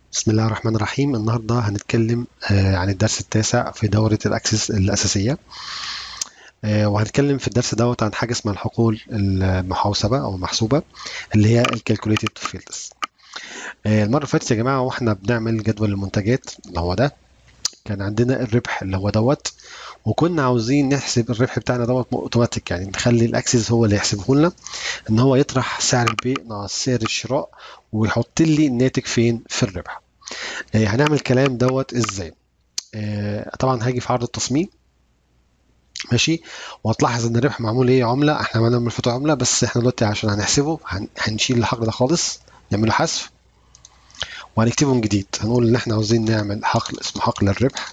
بسم الله الرحمن الرحيم النهاردة هنتكلم آه، عن الدرس التاسع في دورة الأكسس الأساسية آه، وهنتكلم في الدرس دوت عن حاجة اسمها الحقول المحوسبة أو المحسوبة اللي هي الكالكوليتد فيلدز المرة اللي فاتت يا جماعة واحنا بنعمل جدول المنتجات اللي هو ده كان عندنا الربح اللي هو دوت وكنا عاوزين نحسب الربح بتاعنا دوت اوتوماتيك يعني نخلي الاكسس هو اللي يحسبه لنا ان هو يطرح سعر البيع ناقص سعر الشراء ويحط لي الناتج فين في الربح آه، هنعمل الكلام دوت ازاي آه، طبعا هاجي في عرض التصميم ماشي وهتلاحظ ان الربح معمول ايه عمله احنا عملنا من الفتره عمله بس احنا دلوقتي عشان هنحسبه هن- هنشيل الحقل ده خالص نعمله حذف وهنكتبه من جديد هنقول ان احنا عاوزين نعمل حقل اسمه حقل الربح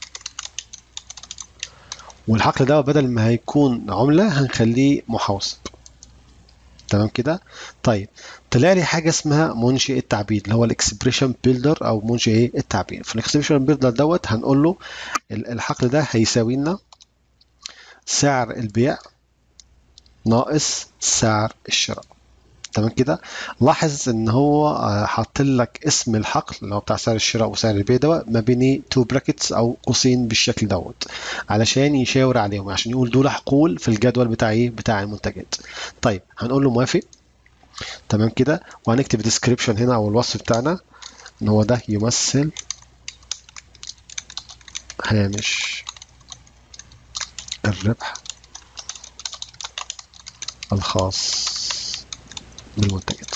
والحقل ده بدل ما هيكون عمله هنخليه محوسب تمام كده طيب طلع لي حاجه اسمها منشئ التعبيد اللي هو الاكسبريشن بيلدر او منشئ ايه التعبيد في الاكسبريشن بيلدر دوت هنقول له ال- الحقل ده هيساوي لنا سعر البيع ناقص سعر الشراء تمام كده لاحظ ان هو آه، حاط لك اسم الحقل اللي هو بتاع سعر الشراء وسعر البيع دوت ما بين تو براكتس او قوسين بالشكل دوت علشان يشاور عليهم عشان يقول دول حقول في الجدول بتاع ايه بتاع المنتجات طيب هنقول له موافق تمام كده وهنكتب ديسكريبشن هنا او الوصف بتاعنا ان هو ده يمثل هامش الربح الخاص بالمنتجات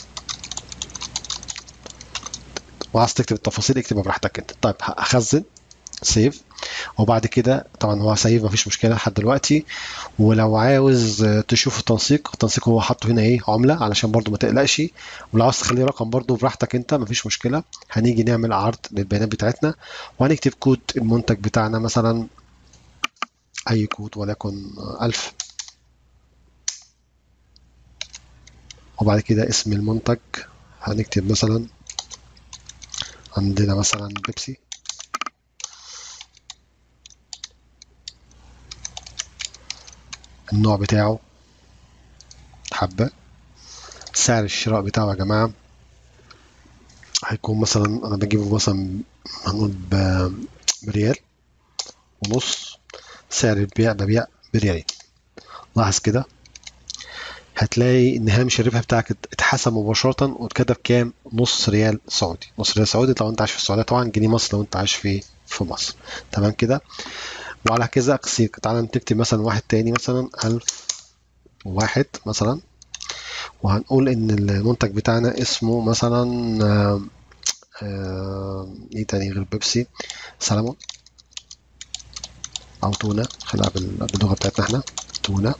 وعايز تكتب التفاصيل اكتبها براحتك انت طيب هخزن سيف وبعد كده طبعا هو سيف مفيش مشكله لحد دلوقتي ولو عاوز آه، تشوف التنسيق التنسيق هو حاطه هنا ايه عمله علشان برضو ما تقلقش ولو عاوز تخليه رقم برضو براحتك انت مفيش مشكله هنيجي نعمل عرض للبيانات بتاعتنا وهنكتب كود المنتج بتاعنا مثلا اي كود وليكن آه، 1000 وبعد كده اسم المنتج هنكتب مثلا عندنا مثلا بيبسي النوع بتاعه حبة سعر الشراء بتاعه يا جماعة هيكون مثلا أنا بجيبه مثلا هنقول ب- بريال ونص سعر البيع ببيع بريالين لاحظ كده هتلاقي ان هامش الربح بتاعك ات- اتحسب مباشرة واتكتب كام نص ريال سعودي نص ريال سعودي لو انت عايش في السعودية طبعا جنيه مصر لو انت عايش في في مصر تمام كده وعلى كذا اقسيط تعالى نكتب مثلا واحد تاني مثلا ألف واحد مثلا وهنقول ان المنتج بتاعنا اسمه مثلا آم، آم، ايه تاني غير بيبسي سلمون او تونة خليها بال- باللغة بتاعتنا احنا تونة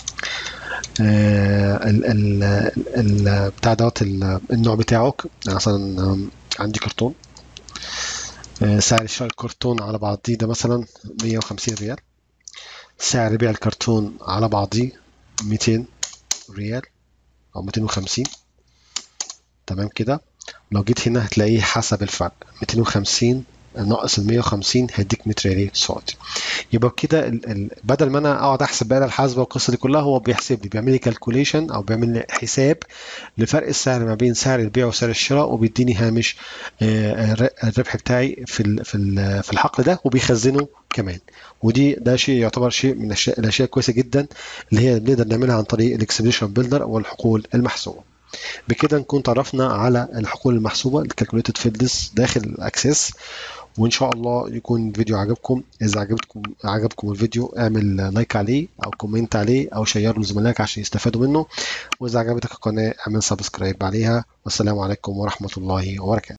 آه، ال ال ال بتاع دوت ال- النوع بتاعه يعني مثلا آم، عندي كرتون آه، سعر شراء الكرتون على بعضيه ده مثلا 150 ريال سعر بيع الكرتون على بعضيه 200 ريال او 250 تمام كده لو جيت هنا هتلاقيه حسب الفرق 250 ناقص ال 150 هيديك 100 ريال سعودي يبقى كده ال- ال- بدل ما انا اقعد احسب بقى الحاسبه والقصه دي كلها هو بيحسب لي بيعمل لي كالكوليشن او بيعمل لي حساب لفرق السعر ما بين سعر البيع وسعر الشراء وبيديني هامش آه، الر- الربح بتاعي في ال- في ال- في الحقل ده وبيخزنه كمان ودي ده شيء يعتبر شيء من الأشياء الاشياء الكويسه جدا اللي هي بنقدر نعملها عن طريق الاكسبريشن بيلدر او الحقول المحسوبه بكده نكون تعرفنا على الحقول المحسوبه الكالكوليتد فيلدز داخل الاكسس وان شاء الله يكون الفيديو عجبكم اذا عجبتكم عجبكم الفيديو اعمل لايك عليه او كومنت عليه او شيره لزملائك عشان يستفادوا منه واذا عجبتك القناه اعمل سبسكرايب عليها والسلام عليكم ورحمه الله وبركاته